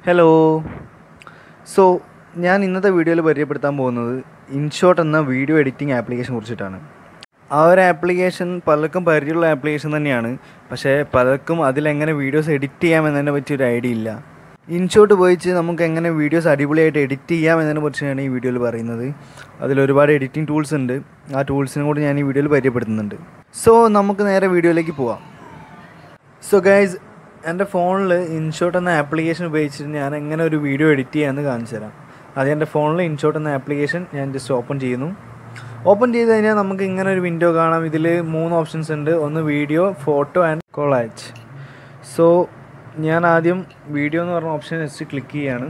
hello so ഞാൻ ഇന്നത്തെ വീഡിയോയിൽ പരിചയപ്പെടുത്താൻ പോകുന്നത് ഇൻഷോട്ട് എന്ന വീഡിയോ എഡിറ്റിംഗ് ആപ്ലിക്കേഷൻ കുറിച്ചിട്ടാണ് ആ ഒരു ആപ്ലിക്കേഷൻ പലർക്കും പരിചയമുള്ള ആപ്ലിക്കേഷൻ തന്നെയാണ് പക്ഷേ പലർക്കും അതിലെങ്ങനെ വീഡിയോസ് എഡിറ്റ് ചെയ്യാം എന്നതിനെ പറ്റി ഒരു ഐഡിയ ഇല്ല ഇൻഷോട്ട് ഉപയോഗിച്ച് നമുക്ക് എങ്ങനെ വീഡിയോസ് അടിപൊളിയായിട്ട് എഡിറ്റ് ചെയ്യാം എന്നതിനെ കുറിച്ചാണ് ഈ വീഡിയോയിൽ പറയുന്നത് അതിൽ ഒരുപാട് എഡിറ്റിംഗ് ടൂൾസ് ഉണ്ട് ആ ടൂൾസിനെ കൂടി ഞാൻ ഈ വീഡിയോയിൽ പരിചയപ്പെടുത്തുന്നുണ്ട് സോ നമുക്ക് നേരെ വീഡിയോയിലേക്ക് പോവാം സോ ഗൈസ് എൻ്റെ ഫോണിൽ ഇൻഷോട്ട് എന്ന ആപ്ലിക്കേഷൻ ഉപയോഗിച്ചിട്ട് ഞാൻ എങ്ങനെ ഒരു വീഡിയോ എഡിറ്റ് ചെയ്യാമെന്ന് കാണിച്ചു തരാം അത് എൻ്റെ ഫോണിൽ ഇൻഷോട്ട് എന്ന ആപ്ലിക്കേഷൻ ഞാൻ ജസ്റ്റ് ഓപ്പൺ ചെയ്യുന്നു ഓപ്പൺ ചെയ്ത് കഴിഞ്ഞാൽ നമുക്ക് ഇങ്ങനെ ഒരു വിൻഡോ കാണാം ഇതിൽ മൂന്ന് ഓപ്ഷൻസ് ഉണ്ട് ഒന്ന് video photo and collage so ഞാൻ ആദ്യം വീഡിയോ എന്ന് പറഞ്ഞ ഓപ്ഷൻ ജസ്റ്റ് ക്ലിക്ക് ചെയ്യാണ്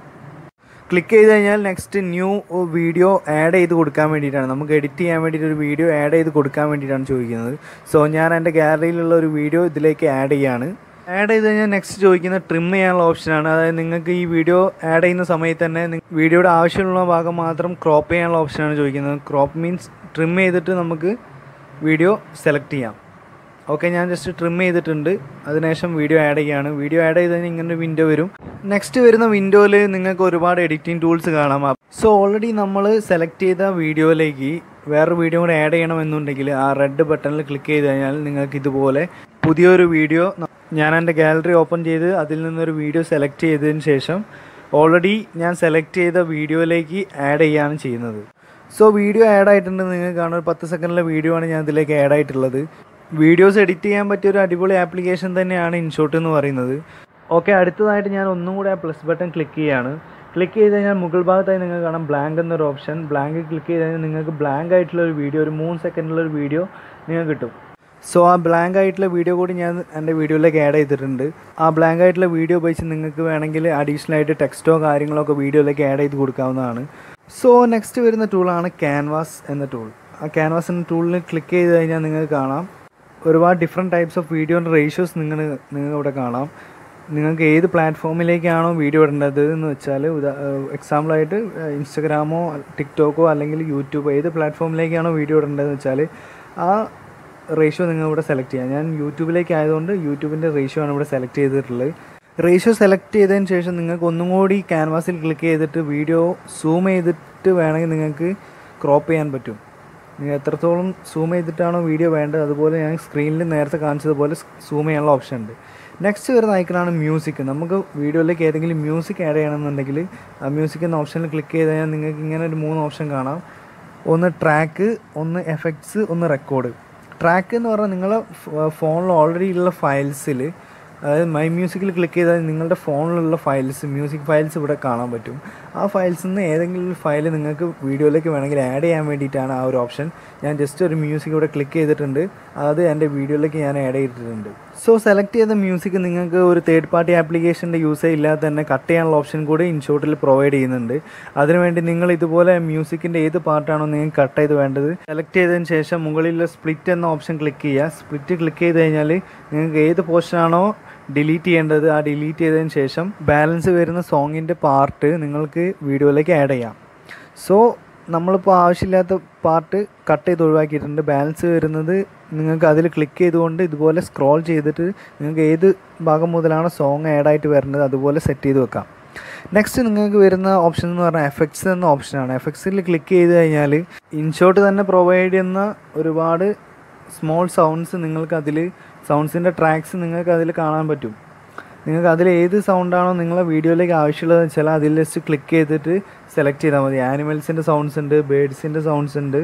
ക്ലിക്ക് ചെയ്ത് കഴിഞ്ഞാൽ നെക്സ്റ്റ് ന്യൂ വീഡിയോ ആഡ് ചെയ്ത് കൊടുക്കാൻ വേണ്ടിയിട്ടാണ് നമുക്ക് എഡിറ്റ് ചെയ്യാൻ വേണ്ടിയിട്ട് ഒരു വീഡിയോ ആഡ് ചെയ്ത് കൊടുക്കാൻ വേണ്ടിയിട്ടാണ് ചോദിക്കുന്നത് സോ ഞാൻ എൻ്റെ ഗാലറിയിലുള്ള ഒരു വീഡിയോ ഇതിലേക്ക് ആഡ് ചെയ്യാണ് ആഡ് ചെയ്ത് കഴിഞ്ഞാൽ നെക്സ്റ്റ് ചോദിക്കുന്ന ട്രിം ചെയ്യാനുള്ള ഓപ്ഷനാണ് അതായത് നിങ്ങൾക്ക് ഈ വീഡിയോ ആഡ് ചെയ്യുന്ന സമയത്ത് തന്നെ വീഡിയോയുടെ ആവശ്യമുള്ള ഭാഗം മാത്രം ക്രോപ്പ് ചെയ്യാനുള്ള ഓപ്ഷനാണ് ചോദിക്കുന്നത് ക്രോപ്പ് മീൻസ് ട്രിം ചെയ്തിട്ട് നമുക്ക് വീഡിയോ സെലക്ട് ചെയ്യാം ഓക്കെ ഞാൻ ജസ്റ്റ് ട്രിം ചെയ്തിട്ടുണ്ട് അതിനുശേഷം വീഡിയോ ആഡ് ചെയ്യാണ് വീഡിയോ ആഡ് ചെയ്ത് കഴിഞ്ഞാൽ ഇങ്ങനെ ഒരു വിൻഡോ വരും നെക്സ്റ്റ് വരുന്ന വിൻഡോയിൽ നിങ്ങൾക്ക് ഒരുപാട് എഡിറ്റിംഗ് ടൂൾസ് കാണാം സോ ഓൾറെഡി നമ്മൾ സെലക്ട് ചെയ്ത വീഡിയോയിലേക്ക് വേറൊരു വീഡിയോ കൂടെ ആഡ് ചെയ്യണമെന്നുണ്ടെങ്കിൽ ആ റെഡ് ബട്ടണിൽ ക്ലിക്ക് ചെയ്ത് കഴിഞ്ഞാൽ നിങ്ങൾക്ക് ഇതുപോലെ പുതിയൊരു വീഡിയോ ഞാൻ എൻ്റെ ഗാലറി ഓപ്പൺ ചെയ്ത് അതിൽ നിന്നൊരു വീഡിയോ സെലക്ട് ചെയ്തതിന് ശേഷം ഓൾറെഡി ഞാൻ സെലക്ട് ചെയ്ത വീഡിയോയിലേക്ക് ആഡ് ചെയ്യാണ് ചെയ്യുന്നത് സോ വീഡിയോ ആഡ് ആയിട്ടുണ്ട് നിങ്ങൾക്ക് കാണാൻ ഒരു പത്ത് സെക്കൻഡിലെ വീഡിയോ ആണ് ഞാൻ ഇതിലേക്ക് ആഡ് ആയിട്ടുള്ളത് വീഡിയോസ് എഡിറ്റ് ചെയ്യാൻ പറ്റിയ ഒരു അടിപൊളി ആപ്ലിക്കേഷൻ തന്നെയാണ് ഇൻഷോട്ട് എന്ന് പറയുന്നത് ഓക്കെ അടുത്തതായിട്ട് ഞാൻ ഒന്നും കൂടെ ആ പ്ലസ് ബട്ടൺ ക്ലിക്ക് ചെയ്യാണ് ക്ലിക്ക് ചെയ്ത് കഴിഞ്ഞാൽ മുകൾ ഭാഗത്തായി നിങ്ങൾക്ക് കാണാം ബ്ലാങ്ക് എന്നൊരു ഓപ്ഷൻ ബ്ലാങ്ക് ക്ലിക്ക് ചെയ്ത് കഴിഞ്ഞാൽ നിങ്ങൾക്ക് ബ്ലാങ്ക് ആയിട്ടുള്ള ഒരു വീഡിയോ ഒരു മൂന്ന് സെക്കൻഡിലുള്ള ഒരു വീഡിയോ നിങ്ങൾക്ക് കിട്ടും സോ ആ ബ്ലാങ്ക് ആയിട്ടുള്ള വീഡിയോ കൂടി ഞാൻ എൻ്റെ വീഡിയോയിലേക്ക് ആഡ് ചെയ്തിട്ടുണ്ട് ആ ബ്ലാങ്ക് ആയിട്ടുള്ള വീഡിയോ ഉപയോഗിച്ച് നിങ്ങൾക്ക് വേണമെങ്കിൽ അഡീഷണൽ ആയിട്ട് ടെക്സ്റ്റോ കാര്യങ്ങളോ ഒക്കെ വീഡിയോയിലേക്ക് ആഡ് ചെയ്ത് കൊടുക്കാവുന്നതാണ് സോ നെക്സ്റ്റ് വരുന്ന ടൂളാണ് ക്യാൻവാസ് എന്ന ടൂൾ ആ ക്യാൻവാസ് എന്ന ടൂളിൽ ക്ലിക്ക് ചെയ്ത് കഴിഞ്ഞാൽ നിങ്ങൾക്ക് കാണാം ഒരുപാട് ഡിഫറെൻറ്റ് ടൈപ്സ് ഓഫ് വീഡിയോൻ്റെ റേഷ്യോസ് നിങ്ങൾ നിങ്ങൾക്ക് ഇവിടെ കാണാം നിങ്ങൾക്ക് ഏത് പ്ലാറ്റ്ഫോമിലേക്കാണോ വീഡിയോ ഇടേണ്ടത് എന്ന് വെച്ചാൽ ഉദാ എക്സാമ്പിളായിട്ട് ഇൻസ്റ്റഗ്രാമോ ടിക്ടോക്കോ അല്ലെങ്കിൽ യൂട്യൂബോ ഏത് പ്ലാറ്റ്ഫോമിലേക്കാണോ വീഡിയോ ഇടേണ്ടതെന്ന് വെച്ചാൽ ആ റേഷ്യോ നിങ്ങൾ ഇവിടെ സെലക്ട് ചെയ്യാം ഞാൻ യൂട്യൂബിലേക്ക് ആയതുകൊണ്ട് യൂട്യൂബിൻ്റെ റേഷ്യോ ആണ് ഇവിടെ സെലക്ട് ചെയ്തിട്ടുള്ളത് റേഷ്യോ സെലക്ട് ചെയ്തതിന് ശേഷം നിങ്ങൾക്ക് ഒന്നും കൂടി ക്യാൻവാസിൽ ക്ലിക്ക് ചെയ്തിട്ട് വീഡിയോ സൂം ചെയ്തിട്ട് വേണമെങ്കിൽ നിങ്ങൾക്ക് ക്രോപ്പ് ചെയ്യാൻ പറ്റും നിങ്ങൾ എത്രത്തോളം സൂം ചെയ്തിട്ടാണോ വീഡിയോ വേണ്ടത് അതുപോലെ ഞാൻ സ്ക്രീനിൽ നേരത്തെ കാണിച്ചതുപോലെ സൂം ചെയ്യാനുള്ള ഓപ്ഷൻ ഉണ്ട് നെക്സ്റ്റ് വരുന്ന ഐക്കണാണ് മ്യൂസിക് നമുക്ക് വീഡിയോയിലേക്ക് ഏതെങ്കിലും മ്യൂസിക് ആഡ് ചെയ്യണമെന്നുണ്ടെങ്കിൽ ആ മ്യൂസിക് എന്ന ഓപ്ഷനിൽ ക്ലിക്ക് ചെയ്ത് കഴിഞ്ഞാൽ നിങ്ങൾക്ക് ഇങ്ങനെ ഒരു മൂന്ന് ഓപ്ഷൻ കാണാം ഒന്ന് ട്രാക്ക് ഒന്ന് എഫക്ട്സ് ഒന്ന് റെക്കോർഡ് ട്രാക്ക് എന്ന് പറഞ്ഞാൽ നിങ്ങളെ ഫോണിൽ ഓൾറെഡി ഉള്ള ഫയൽസിൽ അതായത് മൈ മ്യൂസിക്കിൽ ക്ലിക്ക് ചെയ്താൽ നിങ്ങളുടെ ഫോണിലുള്ള ഫയൽസ് മ്യൂസിക് ഫയൽസ് ഇവിടെ കാണാൻ പറ്റും ആ ഫയൽസിൽ നിന്ന് ഏതെങ്കിലും ഒരു ഫയൽ നിങ്ങൾക്ക് വീഡിയോയിലേക്ക് വേണമെങ്കിൽ ആഡ് ചെയ്യാൻ വേണ്ടിയിട്ടാണ് ആ ഒരു ഓപ്ഷൻ ഞാൻ ജസ്റ്റ് ഒരു മ്യൂസിക് ഇവിടെ ക്ലിക്ക് ചെയ്തിട്ടുണ്ട് അത് എൻ്റെ വീഡിയോയിലേക്ക് ഞാൻ ആഡ് ചെയ്തിട്ടുണ്ട് സോ സെലക്ട് ചെയ്ത മ്യൂസിക് നിങ്ങൾക്ക് ഒരു തേർഡ് പാർട്ടി ആപ്ലിക്കേഷൻ്റെ യൂസ് ഇല്ലാതെ തന്നെ കട്ട് ചെയ്യാനുള്ള ഓപ്ഷൻ കൂടി ഇൻഷോട്ടിൽ പ്രൊവൈഡ് ചെയ്യുന്നുണ്ട് അതിനുവേണ്ടി നിങ്ങൾ ഇതുപോലെ മ്യൂസിക്കിൻ്റെ ഏത് പാർട്ടാണോ നിങ്ങൾക്ക് കട്ട് ചെയ്ത് വേണ്ടത് സെലക്ട് ചെയ്തതിന് ശേഷം മുകളിലുള്ള സ്പ്ലിറ്റ് എന്ന ഓപ്ഷൻ ക്ലിക്ക് ചെയ്യുക സ്പ്ലിറ്റ് ക്ലിക്ക് ചെയ്ത് കഴിഞ്ഞാൽ നിങ്ങൾക്ക് ഏത് പോർഷനാണോ ഡിലീറ്റ് ചെയ്യേണ്ടത് ആ ഡിലീറ്റ് ചെയ്തതിന് ശേഷം ബാലൻസ് വരുന്ന സോങ്ങിൻ്റെ പാർട്ട് നിങ്ങൾക്ക് വീഡിയോയിലേക്ക് ആഡ് ചെയ്യാം സോ നമ്മളിപ്പോൾ ആവശ്യമില്ലാത്ത പാർട്ട് കട്ട് ചെയ്ത് ഒഴിവാക്കിയിട്ടുണ്ട് ബാലൻസ് വരുന്നത് നിങ്ങൾക്ക് അതിൽ ക്ലിക്ക് ചെയ്തുകൊണ്ട് ഇതുപോലെ സ്ക്രോൾ ചെയ്തിട്ട് നിങ്ങൾക്ക് ഏത് ഭാഗം മുതലാണോ സോങ് ആഡ് ആയിട്ട് വരേണ്ടത് അതുപോലെ സെറ്റ് ചെയ്ത് വെക്കാം നെക്സ്റ്റ് നിങ്ങൾക്ക് വരുന്ന ഓപ്ഷൻ എന്ന് പറഞ്ഞാൽ എഫക്ട്സ് എന്ന ഓപ്ഷനാണ് എഫക്ട്സിൽ ക്ലിക്ക് ചെയ്ത് കഴിഞ്ഞാൽ ഇൻഷോട്ട് തന്നെ പ്രൊവൈഡ് ചെയ്യുന്ന ഒരുപാട് സ്മോൾ സൗണ്ട്സ് നിങ്ങൾക്ക് അതിൽ സൗണ്ട്സിൻ്റെ ട്രാക്സ് നിങ്ങൾക്ക് അതിൽ കാണാൻ പറ്റും നിങ്ങൾക്ക് അതിൽ ഏത് സൗണ്ടാണോ നിങ്ങളെ വീഡിയോയിലേക്ക് ആവശ്യമുള്ളത് വെച്ചാൽ അതിൽ ജസ്റ്റ് ക്ലിക്ക് ചെയ്തിട്ട് സെലക്ട് ചെയ്താൽ മതി ആനിമൽസിൻ്റെ സൗണ്ട്സ് ഉണ്ട് ബേഡ്സിൻ്റെ സൗണ്ട്സ് ഉണ്ട്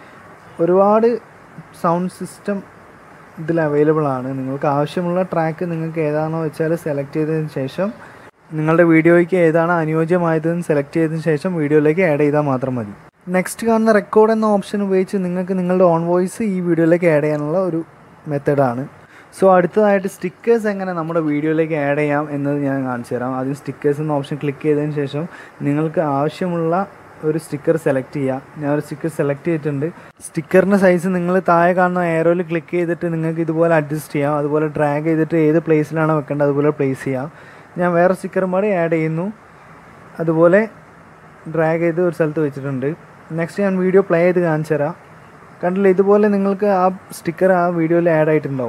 ഒരുപാട് സൗണ്ട് സിസ്റ്റം ഇതിൽ അവൈലബിൾ ആണ് നിങ്ങൾക്ക് ആവശ്യമുള്ള ട്രാക്ക് നിങ്ങൾക്ക് ഏതാണോ വെച്ചാൽ സെലക്ട് ചെയ്തതിന് ശേഷം നിങ്ങളുടെ വീഡിയോയ്ക്ക് ഏതാണ് അനുയോജ്യമായതെന്ന് സെലക്ട് ചെയ്തതിന് ശേഷം വീഡിയോയിലേക്ക് ആഡ് ചെയ്താൽ മാത്രം മതി നെക്സ്റ്റ് കാണുന്ന റെക്കോർഡ് എന്ന ഓപ്ഷൻ ഉപയോഗിച്ച് നിങ്ങൾക്ക് നിങ്ങളുടെ ഓൺ വോയിസ് ഈ വീഡിയോയിലേക്ക് ആഡ് ചെയ്യാനുള്ള ഒരു മെത്തഡാണ് സോ അടുത്തതായിട്ട് സ്റ്റിക്കേഴ്സ് എങ്ങനെ നമ്മുടെ വീഡിയോയിലേക്ക് ആഡ് ചെയ്യാം എന്നത് ഞാൻ കാണിച്ചു തരാം ആദ്യം സ്റ്റിക്കേഴ്സ് എന്ന ഓപ്ഷൻ ക്ലിക്ക് ചെയ്തതിന് ശേഷം നിങ്ങൾക്ക് ആവശ്യമുള്ള ഒരു സ്റ്റിക്കർ സെലക്ട് ചെയ്യുക ഞാൻ ഒരു സ്റ്റിക്കർ സെലക്ട് ചെയ്തിട്ടുണ്ട് സ്റ്റിക്കറിൻ്റെ സൈസ് നിങ്ങൾ താഴെ കാണുന്ന എയറോയിൽ ക്ലിക്ക് ചെയ്തിട്ട് നിങ്ങൾക്ക് ഇതുപോലെ അഡ്ജസ്റ്റ് ചെയ്യാം അതുപോലെ ഡ്രാഗ് ചെയ്തിട്ട് ഏത് പ്ലേസിലാണോ വെക്കേണ്ടത് അതുപോലെ പ്ലേസ് ചെയ്യാം ഞാൻ വേറെ സ്റ്റിക്കറും കൂടി ആഡ് ചെയ്യുന്നു അതുപോലെ ഡ്രാഗ് ചെയ്ത് ഒരു സ്ഥലത്ത് വെച്ചിട്ടുണ്ട് നെക്സ്റ്റ് ഞാൻ വീഡിയോ പ്ലേ ചെയ്ത് കാണിച്ചു തരാം കണ്ടില്ല ഇതുപോലെ നിങ്ങൾക്ക് ആ സ്റ്റിക്കർ ആ വീഡിയോയിൽ ആഡ് ആയിട്ടുണ്ടാവും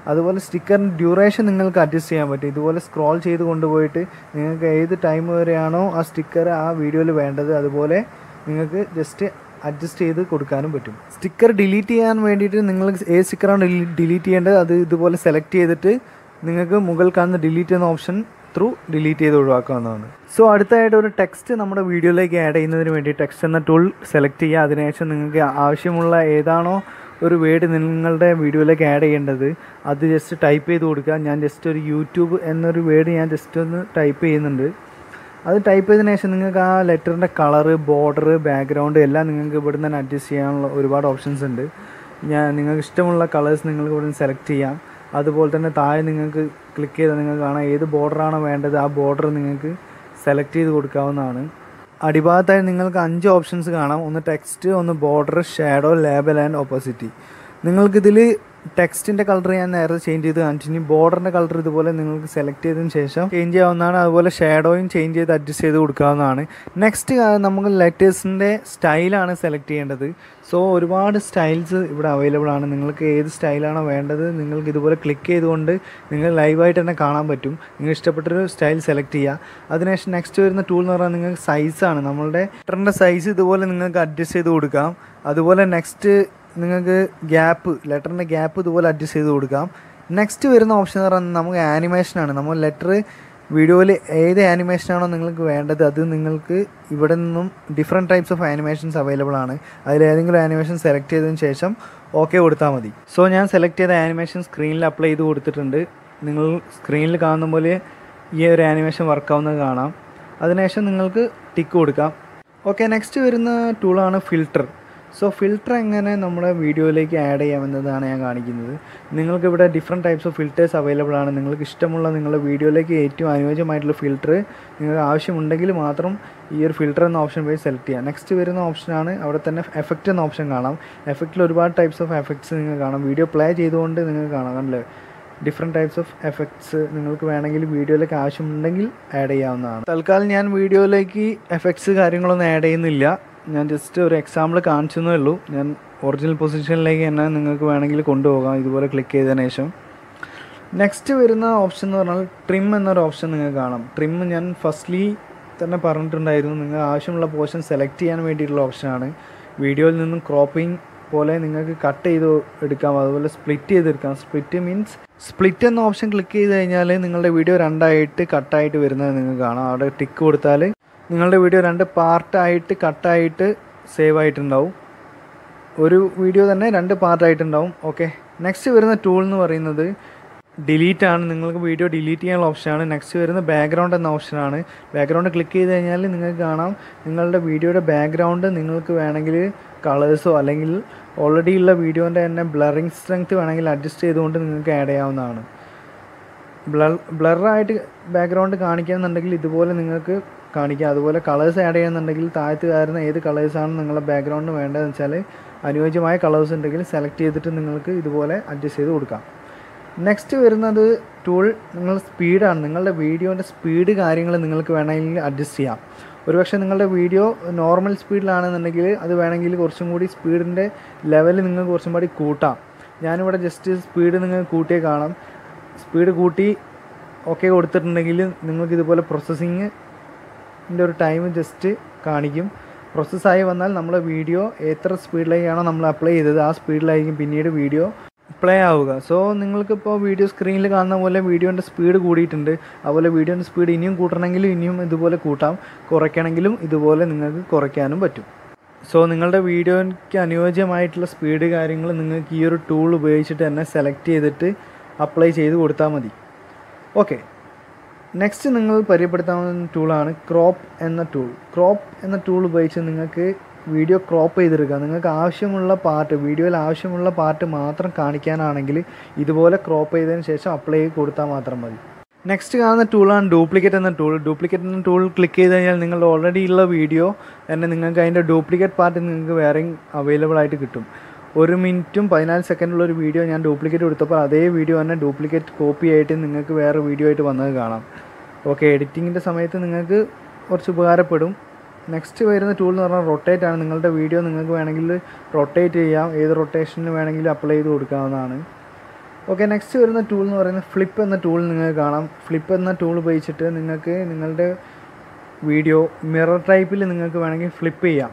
അതുപോലെ സ്റ്റിക്കറിൻ്റെ ഡ്യൂറേഷൻ നിങ്ങൾക്ക് അഡ്ജസ്റ്റ് ചെയ്യാൻ പറ്റും ഇതുപോലെ സ്ക്രോൾ ചെയ്ത് കൊണ്ടുപോയിട്ട് നിങ്ങൾക്ക് ഏത് ടൈം വരെയാണോ ആ സ്റ്റിക്കർ ആ വീഡിയോയിൽ വേണ്ടത് അതുപോലെ നിങ്ങൾക്ക് ജസ്റ്റ് അഡ്ജസ്റ്റ് ചെയ്ത് കൊടുക്കാനും പറ്റും സ്റ്റിക്കർ ഡിലീറ്റ് ചെയ്യാൻ വേണ്ടിയിട്ട് നിങ്ങൾ ഏത് സ്റ്റിക്കറാണ് ഡിലീറ്റ് ചെയ്യേണ്ടത് അത് ഇതുപോലെ സെലക്ട് ചെയ്തിട്ട് നിങ്ങൾക്ക് മുകളിൽ കാണുന്ന ഡിലീറ്റ് എന്ന ഓപ്ഷൻ ത്രൂ ഡിലീറ്റ് ചെയ്ത് ഒഴിവാക്കാവുന്നതാണ് സോ അടുത്തായിട്ട് ഒരു ടെക്സ്റ്റ് നമ്മുടെ വീഡിയോയിലേക്ക് ആഡ് ചെയ്യുന്നതിന് വേണ്ടി ടെക്സ്റ്റ് എന്ന ടൂൾ സെലക്ട് ചെയ്യുക അതിനുശേഷം നിങ്ങൾക്ക് ആവശ്യമുള്ള ഏതാണോ ഒരു വേർഡ് നിങ്ങളുടെ വീഡിയോയിലേക്ക് ആഡ് ചെയ്യേണ്ടത് അത് ജസ്റ്റ് ടൈപ്പ് ചെയ്ത് കൊടുക്കുക ഞാൻ ജസ്റ്റ് ഒരു യൂട്യൂബ് എന്നൊരു വേർഡ് ഞാൻ ജസ്റ്റ് ഒന്ന് ടൈപ്പ് ചെയ്യുന്നുണ്ട് അത് ടൈപ്പ് ചെയ്തതിന് ശേഷം നിങ്ങൾക്ക് ആ ലെറ്ററിൻ്റെ കളറ് ബോർഡർ ബാക്ക്ഗ്രൗണ്ട് എല്ലാം നിങ്ങൾക്ക് ഇവിടെ തന്നെ അഡ്ജസ്റ്റ് ചെയ്യാനുള്ള ഒരുപാട് ഓപ്ഷൻസ് ഉണ്ട് ഞാൻ നിങ്ങൾക്ക് ഇഷ്ടമുള്ള കളേഴ്സ് നിങ്ങൾക്ക് ഇവിടെ നിന്ന് സെലക്ട് ചെയ്യാം അതുപോലെ തന്നെ താഴെ നിങ്ങൾക്ക് ക്ലിക്ക് ചെയ്താൽ നിങ്ങൾക്ക് കാണാം ഏത് ബോർഡറാണോ വേണ്ടത് ആ ബോർഡർ നിങ്ങൾക്ക് സെലക്ട് ചെയ്ത് കൊടുക്കാവുന്നതാണ് അടിഭാഗത്തായി നിങ്ങൾക്ക് അഞ്ച് ഓപ്ഷൻസ് കാണാം ഒന്ന് ടെക്സ്റ്റ് ഒന്ന് border shadow label and opacity നിങ്ങൾക്കിതിൽ ടെക്സ്റ്റിൻ്റെ കളർ ഞാൻ നേരത്തെ ചേഞ്ച് ചെയ്ത് കാണിച്ചു ഇനി ബോർഡറിൻ്റെ കളർ ഇതുപോലെ നിങ്ങൾക്ക് സെലക്ട് ചെയ്തതിന് ശേഷം ചേഞ്ച് ചെയ്യാവുന്നതാണ് അതുപോലെ ഷാഡോയും ചേഞ്ച് ചെയ്ത് അഡ്ജസ്റ്റ് ചെയ്ത് കൊടുക്കാവുന്നതാണ് നെക്സ്റ്റ് നമുക്ക് ലെറ്റേഴ്സിൻ്റെ സ്റ്റൈലാണ് സെലക്ട് ചെയ്യേണ്ടത് സോ ഒരുപാട് സ്റ്റൈൽസ് ഇവിടെ അവൈലബിൾ ആണ് നിങ്ങൾക്ക് ഏത് സ്റ്റൈലാണോ വേണ്ടത് നിങ്ങൾക്ക് ഇതുപോലെ ക്ലിക്ക് ചെയ്തുകൊണ്ട് നിങ്ങൾ ലൈവായിട്ട് തന്നെ കാണാൻ പറ്റും നിങ്ങൾ ഇഷ്ടപ്പെട്ടൊരു സ്റ്റൈൽ സെലക്ട് ചെയ്യുക അതിനുശേഷം നെക്സ്റ്റ് വരുന്ന ടൂൾ എന്ന് പറഞ്ഞാൽ നിങ്ങൾക്ക് സൈസാണ് നമ്മളുടെ ലെറ്ററിൻ്റെ സൈസ് ഇതുപോലെ നിങ്ങൾക്ക് അഡ്ജസ്റ്റ് ചെയ്ത് കൊടുക്കാം അതുപോലെ നെക്സ്റ്റ് നിങ്ങൾക്ക് ഗ്യാപ്പ് ലെറ്ററിൻ്റെ ഗ്യാപ്പ് ഇതുപോലെ അഡ്ജസ്റ്റ് ചെയ്ത് കൊടുക്കാം നെക്സ്റ്റ് വരുന്ന ഓപ്ഷൻ എന്ന് പറയുന്നത് നമുക്ക് ആനിമേഷനാണ് നമ്മൾ ലെറ്റർ വീഡിയോയിൽ ഏത് ആനിമേഷനാണോ നിങ്ങൾക്ക് വേണ്ടത് അത് നിങ്ങൾക്ക് ഇവിടെ നിന്നും different types of animations available ആണ് അതിൽ ഏതെങ്കിലും ആനിമേഷൻ സെലക്ട് ചെയ്തതിന് ശേഷം ഓക്കെ കൊടുത്താൽ മതി സോ ഞാൻ സെലക്ട് ചെയ്ത ആനിമേഷൻ സ്ക്രീനിൽ അപ്ലൈ ചെയ്ത് കൊടുത്തിട്ടുണ്ട് നിങ്ങൾ സ്ക്രീനിൽ കാണുന്ന പോലെ ഈ ഒരു ആനിമേഷൻ വർക്കാവുന്നത് കാണാം അതിനുശേഷം നിങ്ങൾക്ക് ടിക്ക് കൊടുക്കാം ഓക്കെ നെക്സ്റ്റ് വരുന്ന ടൂളാണ് ഫിൽട്ടർ സോ ഫിൽട്ടർ എങ്ങനെ നമ്മുടെ വീഡിയോയിലേക്ക് ആഡ് ചെയ്യാമെന്നതാണ് ഞാൻ കാണിക്കുന്നത് നിങ്ങൾക്ക് ഇവിടെ different types of filters available ആണ് നിങ്ങൾക്ക് ഇഷ്ടമുള്ള നിങ്ങളുടെ വീഡിയോയിലേക്ക് ഏറ്റവും അനുയോജ്യമായിട്ടുള്ള ഫിൽറ്റർ നിങ്ങൾക്ക് ആവശ്യമുണ്ടെങ്കിൽ മാത്രം ഈ ഒരു ഫിൽറ്റർ എന്ന ഓപ്ഷൻ വഴി സെലക്ട് ചെയ്യാം നെക്സ്റ്റ് വരുന്ന ഓപ്ഷനാണ് അവിടെ തന്നെ എഫക്റ്റ് എന്ന ഓപ്ഷൻ കാണാം എഫക്റ്റിൽ ഒരുപാട് ടൈപ്സ് ഓഫ് എഫക്ട്സ് നിങ്ങൾക്ക് കാണാം വീഡിയോ പ്ലേ ചെയ്തുകൊണ്ട് നിങ്ങൾക്ക് കാണാം കണ്ടില്ലേ ഡിഫറെൻറ്റ് ടൈപ്സ് ഓഫ് എഫക്ട്സ് നിങ്ങൾക്ക് വേണമെങ്കിൽ വീഡിയോയിലേക്ക് ആവശ്യമുണ്ടെങ്കിൽ ആഡ് ചെയ്യാവുന്നതാണ് തൽക്കാലം ഞാൻ വീഡിയോയിലേക്ക് എഫക്ട്സ് കാര്യങ്ങളൊന്നും ആഡ് ചെയ്യുന്നില്ല ഞാൻ ജസ്റ്റ് ഒരു എക്സാമ്പിൾ കാണിച്ചെന്നേ ഉള്ളൂ ഞാൻ ഒറിജിനൽ പൊസിഷനിലേക്ക് തന്നെ നിങ്ങൾക്ക് വേണമെങ്കിൽ കൊണ്ടുപോകാം ഇതുപോലെ ക്ലിക്ക് ചെയ്തതിന് ശേഷം നെക്സ്റ്റ് വരുന്ന ഓപ്ഷൻ എന്ന് പറഞ്ഞാൽ ട്രിം എന്നൊരു ഓപ്ഷൻ നിങ്ങൾക്ക് കാണാം ട്രിം ഞാൻ ഫസ്റ്റ്ലി തന്നെ പറഞ്ഞിട്ടുണ്ടായിരുന്നു നിങ്ങൾ ആവശ്യമുള്ള പോർഷൻ സെലക്ട് ചെയ്യാൻ വേണ്ടിയിട്ടുള്ള ഓപ്ഷനാണ് വീഡിയോയിൽ നിന്നും ക്രോപ്പിംഗ് പോലെ നിങ്ങൾക്ക് കട്ട് ചെയ്ത് എടുക്കാം അതുപോലെ സ്പ്ലിറ്റ് ചെയ്തെടുക്കാം സ്പ്ലിറ്റ് മീൻസ് സ്പ്ലിറ്റ് എന്ന ഓപ്ഷൻ ക്ലിക്ക് ചെയ്ത് കഴിഞ്ഞാൽ നിങ്ങളുടെ വീഡിയോ രണ്ടായിട്ട് കട്ടായിട്ട് വരുന്നത് നിങ്ങൾക്ക് കാണാം അവിടെ ടിക്ക് കൊടുത്താൽ നിങ്ങളുടെ വീഡിയോ രണ്ട് പാർട്ടായിട്ട് കട്ടായിട്ട് സേവ് ആയിട്ടുണ്ടാവും ഒരു വീഡിയോ തന്നെ രണ്ട് പാർട്ടായിട്ടുണ്ടാവും ഓക്കെ നെക്സ്റ്റ് വരുന്ന ടൂൾ എന്ന് പറയുന്നത് ഡിലീറ്റ് ആണ് നിങ്ങൾക്ക് വീഡിയോ ഡിലീറ്റ് ചെയ്യാനുള്ള ഓപ്ഷനാണ് നെക്സ്റ്റ് വരുന്ന ബാക്ക്ഗ്രൗണ്ട് എന്ന ഓപ്ഷനാണ് ബാക്ക്ഗ്രൗണ്ട് ക്ലിക്ക് ചെയ്ത് കഴിഞ്ഞാൽ നിങ്ങൾക്ക് കാണാം നിങ്ങളുടെ വീഡിയോയുടെ ബാക്ക്ഗ്രൗണ്ട് നിങ്ങൾക്ക് വേണമെങ്കിൽ കളേഴ്സോ അല്ലെങ്കിൽ ഓൾറെഡി ഉള്ള വീഡിയോൻ്റെ തന്നെ ബ്ലറിങ് സ്ട്രെങ്ത് വേണമെങ്കിൽ അഡ്ജസ്റ്റ് ചെയ്തുകൊണ്ട് നിങ്ങൾക്ക് ആഡ് ചെയ്യാവുന്നതാണ് ബ്ലർ ബ്ലറായിട്ട് ബാക്ക്ഗ്രൗണ്ട് കാണിക്കുകയെന്നുണ്ടെങ്കിൽ ഇതുപോലെ നിങ്ങൾക്ക് കാണിക്കാം അതുപോലെ കളേഴ്സ് ആഡ് ചെയ്യുന്നുണ്ടെങ്കിൽ താഴത്ത് കയറുന്ന ഏത് കളേഴ്സാണ് നിങ്ങളുടെ ബാക്ക്ഗ്രൗണ്ട് വേണ്ടതെന്ന് വെച്ചാൽ അനുയോജ്യമായ കളേഴ്സ് ഉണ്ടെങ്കിൽ സെലക്ട് ചെയ്തിട്ട് നിങ്ങൾക്ക് ഇതുപോലെ അഡ്ജസ്റ്റ് ചെയ്ത് കൊടുക്കാം നെക്സ്റ്റ് വരുന്നത് ടൂൾ നിങ്ങൾ സ്പീഡാണ് നിങ്ങളുടെ വീഡിയോൻ്റെ സ്പീഡ് കാര്യങ്ങൾ നിങ്ങൾക്ക് വേണമെങ്കിൽ അഡ്ജസ്റ്റ് ചെയ്യാം ഒരുപക്ഷെ നിങ്ങളുടെ വീഡിയോ നോർമൽ സ്പീഡിലാണെന്നുണ്ടെങ്കിൽ അത് വേണമെങ്കിൽ കുറച്ചും കൂടി സ്പീഡിൻ്റെ ലെവൽ നിങ്ങൾക്ക് കുറച്ചും കൂടി കൂട്ടാം ഞാനിവിടെ ജസ്റ്റ് സ്പീഡ് നിങ്ങൾക്ക് കൂട്ടിയേ കാണാം സ്പീഡ് കൂട്ടി ഓക്കെ കൊടുത്തിട്ടുണ്ടെങ്കിൽ നിങ്ങൾക്ക് ഇതുപോലെ പ്രോസസ്സിങ് ൻ്റെ ഒരു ടൈം ജസ്റ്റ് കാണിക്കും പ്രോസസ്സായി വന്നാൽ നമ്മുടെ വീഡിയോ എത്ര സ്പീഡിലേക്കാണോ നമ്മൾ അപ്ലൈ ചെയ്തത് ആ സ്പീഡിലായിരിക്കും പിന്നീട് വീഡിയോ പ്ലേ ആവുക സോ നിങ്ങൾക്കിപ്പോൾ വീഡിയോ സ്ക്രീനിൽ കാണുന്ന പോലെ വീഡിയോൻ്റെ സ്പീഡ് കൂടിയിട്ടുണ്ട് അതുപോലെ വീഡിയോൻ്റെ സ്പീഡ് ഇനിയും കൂട്ടണമെങ്കിൽ ഇനിയും ഇതുപോലെ കൂട്ടാം കുറയ്ക്കണമെങ്കിലും ഇതുപോലെ നിങ്ങൾക്ക് കുറയ്ക്കാനും പറ്റും സോ നിങ്ങളുടെ വീഡിയോയ്ക്ക് അനുയോജ്യമായിട്ടുള്ള സ്പീഡ് കാര്യങ്ങൾ നിങ്ങൾക്ക് ഈ ഒരു ടൂൾ ഉപയോഗിച്ചിട്ട് തന്നെ സെലക്ട് ചെയ്തിട്ട് അപ്ലൈ ചെയ്ത് കൊടുത്താൽ മതി ഓക്കെ നെക്സ്റ്റ് നിങ്ങൾ പരിചയപ്പെടുത്താവുന്ന ടൂളാണ് ക്രോപ്പ് എന്ന ടൂൾ ക്രോപ്പ് എന്ന ടൂൾ ഉപയോഗിച്ച് നിങ്ങൾക്ക് വീഡിയോ ക്രോപ്പ് ചെയ്തെടുക്കുക നിങ്ങൾക്ക് ആവശ്യമുള്ള പാർട്ട് വീഡിയോയിൽ ആവശ്യമുള്ള പാർട്ട് മാത്രം കാണിക്കാനാണെങ്കിൽ ഇതുപോലെ ക്രോപ്പ് ചെയ്തതിന് ശേഷം അപ്ലൈ ചെയ്ത് കൊടുത്താൽ മാത്രം മതി നെക്സ്റ്റ് കാണുന്ന ടൂളാണ് ഡ്യൂപ്ലിക്കേറ്റ് എന്ന ടൂൾ ഡ്യൂപ്ലിക്കേറ്റ് എന്ന ടൂൾ ക്ലിക്ക് ചെയ്ത് കഴിഞ്ഞാൽ നിങ്ങളുടെ ഓൾറെഡി ഉള്ള വീഡിയോ തന്നെ നിങ്ങൾക്ക് അതിൻ്റെ ഡ്യൂപ്ലിക്കേറ്റ് പാർട്ട് നിങ്ങൾക്ക് വേറെയും അവൈലബിൾ ആയിട്ട് കിട്ടും ഒരു മിനിറ്റും പതിനാല് സെക്കൻഡുള്ള ഒരു വീഡിയോ ഞാൻ ഡ്യൂപ്ലിക്കേറ്റ് കൊടുത്തപ്പോൾ അതേ വീഡിയോ തന്നെ ഡ്യൂപ്ലിക്കേറ്റ് കോപ്പി ആയിട്ട് നിങ്ങൾക്ക് വേറെ വീഡിയോ ആയിട്ട് വന്നത് കാണാം ഓക്കെ എഡിറ്റിങ്ങിൻ്റെ സമയത്ത് നിങ്ങൾക്ക് കുറച്ച് ഉപകാരപ്പെടും നെക്സ്റ്റ് വരുന്ന ടൂൾ എന്ന് പറഞ്ഞാൽ റൊട്ടേറ്റ് ആണ് നിങ്ങളുടെ വീഡിയോ നിങ്ങൾക്ക് വേണമെങ്കിൽ റൊട്ടേറ്റ് ചെയ്യാം ഏത് റൊട്ടേഷനിൽ വേണമെങ്കിലും അപ്ലൈ ചെയ്ത് കൊടുക്കാവുന്നതാണ് ഓക്കെ നെക്സ്റ്റ് വരുന്ന ടൂൾ എന്ന് പറയുന്നത് ഫ്ലിപ്പ് എന്ന ടൂൾ നിങ്ങൾക്ക് കാണാം ഫ്ലിപ്പ് എന്ന ടൂൾ ഉപയോഗിച്ചിട്ട് നിങ്ങൾക്ക് നിങ്ങളുടെ വീഡിയോ മിറർ ടൈപ്പിൽ നിങ്ങൾക്ക് വേണമെങ്കിൽ ഫ്ലിപ്പ് ചെയ്യാം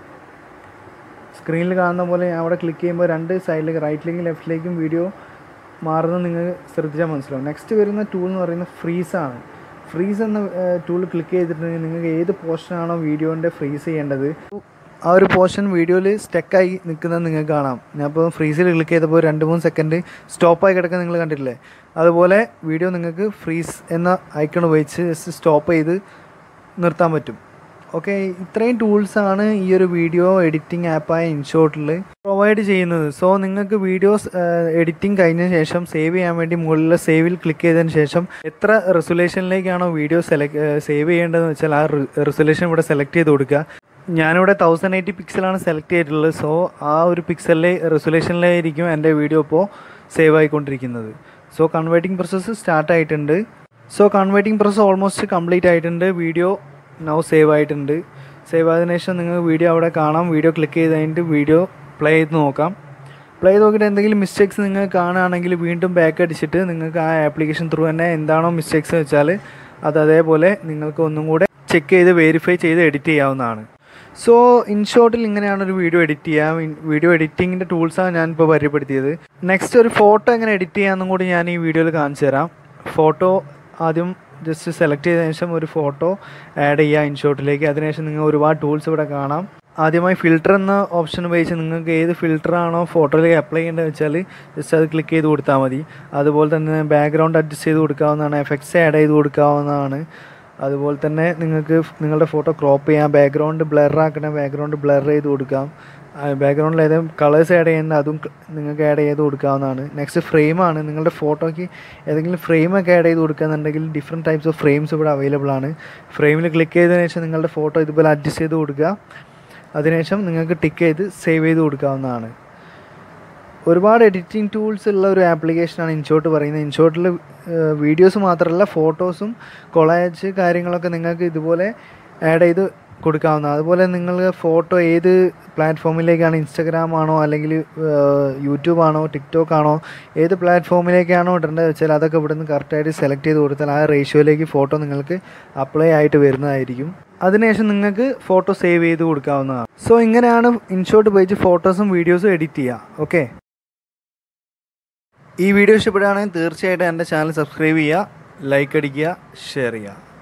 സ്ക്രീനിൽ കാണുന്ന പോലെ അവിടെ ക്ലിക്ക് ചെയ്യുമ്പോൾ രണ്ട് സൈഡിലേക്ക് റൈറ്റിലേക്കും ലെഫ്റ്റിലേക്കും വീഡിയോ മാറുന്നത് നിങ്ങൾ ശ്രദ്ധിച്ചാൽ മനസ്സിലാവും നെക്സ്റ്റ് വരുന്ന ടൂൾ എന്ന് പറയുന്നത് ഫ്രീസാണ് ഫ്രീസ് എന്ന ടൂൾ ക്ലിക്ക് ചെയ്തിട്ടുണ്ടെങ്കിൽ നിങ്ങൾക്ക് ഏത് പോർഷനാണോ വീഡിയോൻ്റെ ഫ്രീസ് ചെയ്യേണ്ടത് ആ ഒരു പോർഷൻ വീഡിയോയിൽ സ്റ്റക്കായി നിൽക്കുന്നത് നിങ്ങൾക്ക് കാണാം ഞാൻ ഇപ്പോൾ ഫ്രീസിൽ ക്ലിക്ക് ചെയ്തപ്പോൾ രണ്ട് മൂന്ന് സെക്കൻഡ് സ്റ്റോപ്പായി കിടക്കാൻ നിങ്ങൾ കണ്ടിട്ടില്ലേ അതുപോലെ വീഡിയോ നിങ്ങൾക്ക് ഫ്രീസ് എന്ന ഐക്കൺ ഉപയോഗിച്ച് ജസ്റ്റ് സ്റ്റോപ്പ് ചെയ്ത് നിർത്താൻ പറ്റും ഓക്കെ ഇത്രയും ടൂൾസാണ് ഈ ഒരു വീഡിയോ എഡിറ്റിംഗ് ആപ്പായ ഇൻഷോട്ടിൽ പ്രൊവൈഡ് ചെയ്യുന്നത് സോ നിങ്ങൾക്ക് വീഡിയോസ് എഡിറ്റിംഗ് കഴിഞ്ഞ ശേഷം സേവ് ചെയ്യാൻ വേണ്ടി മുകളിലെ സേവിൽ ക്ലിക്ക് ചെയ്തതിന് ശേഷം എത്ര റെസൊല്യൂഷനിലേക്കാണോ വീഡിയോ സെലക്ട് സേവ് ചെയ്യേണ്ടതെന്ന് വെച്ചാൽ ആ റെസൊല്യൂഷൻ ഇവിടെ സെലക്ട് ചെയ്ത് കൊടുക്കുക ഞാനിവിടെ തൗസൻഡ് എയ്റ്റി പിക്സലാണ് സെലക്ട് ചെയ്തിട്ടുള്ളത് സോ ആ ഒരു പിക്സലിലെ റെസൊല്യൂഷനിലായിരിക്കും എൻ്റെ വീഡിയോ ഇപ്പോൾ സേവ് ആയിക്കൊണ്ടിരിക്കുന്നത് സോ കൺവേർട്ടിംഗ് പ്രോസസ്സ് സ്റ്റാർട്ട് ആയിട്ടുണ്ട് so converting process almost complete ആയിട്ടുണ്ട് വീഡിയോ നൗ സേവ് ആയിട്ടുണ്ട് സേവ് ആയതിനു ശേഷം നിങ്ങൾക്ക് വീഡിയോ അവിടെ കാണാം വീഡിയോ ക്ലിക്ക് ചെയ്ത് കഴിഞ്ഞിട്ട് വീഡിയോ പ്ലേ ചെയ്ത് നോക്കാം പ്ലേ ചെയ്ത് നോക്കിയിട്ട് എന്തെങ്കിലും മിസ്റ്റേക്സ് നിങ്ങൾ കാണുകയാണെങ്കിൽ വീണ്ടും ബാക്ക് അടിച്ചിട്ട് നിങ്ങൾക്ക് ആ ആപ്ലിക്കേഷൻ ത്രൂ തന്നെ എന്താണോ മിസ്റ്റേക്സ് വെച്ചാൽ അത് അതേപോലെ നിങ്ങൾക്ക് ഒന്നും കൂടെ ചെക്ക് ചെയ്ത് വെരിഫൈ ചെയ്ത് എഡിറ്റ് ചെയ്യാവുന്നതാണ് സോ ഇൻ ഷോർട്ടിൽ ഇങ്ങനെയാണ് ഒരു വീഡിയോ എഡിറ്റ് ചെയ്യാം വീഡിയോ എഡിറ്റിങ്ങിൻ്റെ ടൂൾസാണ് ഞാനിപ്പോൾ പരിചയപ്പെടുത്തിയത് നെക്സ്റ്റ് ഒരു ഫോട്ടോ എങ്ങനെ എഡിറ്റ് ചെയ്യാമെന്നും കൂടി ഞാൻ ഈ വീഡിയോയിൽ കാണിച്ചു തരാം ഫോട്ടോ ആദ്യം ജസ്റ്റ് സെലക്ട് ചെയ്തതിനു ശേഷം ഒരു ഫോട്ടോ ആഡ് ചെയ്യുക ഇൻഷോട്ടിലേക്ക് അതിനുശേഷം നിങ്ങൾ ഒരുപാട് ടൂൾസ് ഇവിടെ കാണാം ആദ്യമായി ഫിൽറ്റർ എന്ന ഓപ്ഷൻ ഉപയോഗിച്ച് നിങ്ങൾക്ക് ഏത് ഫിൽറ്ററാണോ ഫോട്ടോയിലേക്ക് അപ്ലൈ ചെയ്യേണ്ടത് വെച്ചാൽ ജസ്റ്റ് അത് ക്ലിക്ക് ചെയ്ത് കൊടുത്താൽ മതി അതുപോലെ തന്നെ ബാക്ക്ഗ്രൗണ്ട് അഡ്ജസ്റ്റ് ചെയ്ത് കൊടുക്കാവുന്നതാണ് എഫക്ട്സ് ആഡ് ചെയ്ത് കൊടുക്കാവുന്നതാണ് അതുപോലെ തന്നെ നിങ്ങൾക്ക് നിങ്ങളുടെ ഫോട്ടോ ക്രോപ്പ് ചെയ്യാം ബാക്ക്ഗ്രൗണ്ട് ബ്ലർ ആക്കണ ബാക്ക്ഗ്രൗണ്ട് ബ്ലർ ചെയ്ത് കൊടുക്കാം ബാക്ക്ഗ്രൗണ്ടിൽ ഏതെങ്കിലും കളേഴ്സ് ആഡ് ചെയ്യേണ്ട അതും നിങ്ങൾക്ക് ആഡ് ചെയ്ത് കൊടുക്കാവുന്നതാണ് നെക്സ്റ്റ് ഫ്രെയിമാണ് നിങ്ങളുടെ ഫോട്ടോയ്ക്ക് ഏതെങ്കിലും ഫ്രെയിമൊക്കെ ആഡ് ചെയ്ത് കൊടുക്കുകയെന്നുണ്ടെങ്കിൽ ഡിഫറെൻറ്റ് ടൈപ്സ് ഓഫ് ഫ്രെയിംസ് ഇവിടെ അവൈലബിൾ ആണ് ഫ്രെയിമിൽ ക്ലിക്ക് ചെയ്തതിനു ശേഷം നിങ്ങളുടെ ഫോട്ടോ ഇതുപോലെ അഡ്ജസ്റ്റ് ചെയ്ത് കൊടുക്കുക അതിനുശേഷം നിങ്ങൾക്ക് ടിക്ക് ചെയ്ത് സേവ് ചെയ്ത് കൊടുക്കാവുന്നതാണ് ഒരുപാട് എഡിറ്റിംഗ് ടൂൾസ് ഉള്ള ഒരു ആപ്ലിക്കേഷനാണ് ഇൻഷോട്ട് പറയുന്നത് ഇൻഷോട്ടിൽ വീഡിയോസ് മാത്രമല്ല ഫോട്ടോസും കൊളാജ് കാര്യങ്ങളൊക്കെ നിങ്ങൾക്ക് ഇതുപോലെ ആഡ് ചെയ്ത് കൊടുക്കാവുന്ന അതുപോലെ നിങ്ങൾ ഫോട്ടോ ഏത് പ്ലാറ്റ്ഫോമിലേക്കാണ് ഇൻസ്റ്റഗ്രാം ആണോ അല്ലെങ്കിൽ യൂട്യൂബ് ആണോ ടിക്ടോക്ക് ആണോ ഏത് പ്ലാറ്റ്ഫോമിലേക്കാണോ ഇടേണ്ടത് വെച്ചാൽ അതൊക്കെ ഇവിടുന്ന് കറക്റ്റായിട്ട് സെലക്ട് ചെയ്ത് കൊടുത്താൽ ആ റേഷ്യോയിലേക്ക് ഫോട്ടോ നിങ്ങൾക്ക് അപ്ലൈ ആയിട്ട് വരുന്നതായിരിക്കും അതിനുശേഷം നിങ്ങൾക്ക് ഫോട്ടോ സേവ് ചെയ്ത് കൊടുക്കാവുന്നതാണ് സോ ഇങ്ങനെയാണ് ഇൻഷോട്ട് ഉപയോഗിച്ച് ഫോട്ടോസും വീഡിയോസും എഡിറ്റ് ചെയ്യുക ഓക്കെ ഈ വീഡിയോ ഇഷ്ടപ്പെടുകയാണെങ്കിൽ തീർച്ചയായിട്ടും എൻ്റെ ചാനൽ സബ്സ്ക്രൈബ് ചെയ്യുക ലൈക്ക് അടിക്കുക ഷെയർ ചെയ്യുക